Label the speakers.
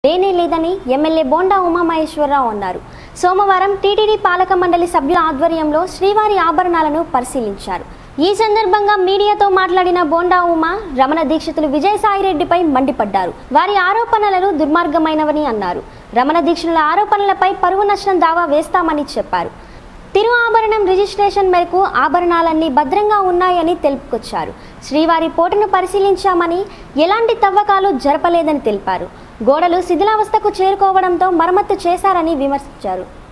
Speaker 1: లేనే లేదని ఎమ్మెల్యే బోండా ఉమామహేశ్వరరావు అన్నారు సోమవారం టీటీడీ పాలక మండలి సభ్యుల ఆధ్వర్యంలో శ్రీవారి ఆభరణాలను పరిశీలించారు ఈ సందర్భంగా మీడియాతో మాట్లాడిన బోండా ఉమా రమణ దీక్షితులు విజయసాయిరెడ్డిపై మండిపడ్డారు వారి ఆరోపణలను దుర్మార్గమైనవని అన్నారు రమణ దీక్షితుల ఆరోపణలపై పరువు నష్టం దావా వేస్తామని చెప్పారు తిరు ఆభరణం రిజిస్ట్రేషన్ మేరకు ఆభరణాలన్నీ భద్రంగా ఉన్నాయని తెలుపుకొచ్చారు శ్రీవారి పోటును పరిశీలించామని ఎలాంటి తవ్వకాలు జరపలేదని తెలిపారు గోడలు శిథిలావస్థకు చేరుకోవడంతో మరమ్మతు చేశారని విమర్శించారు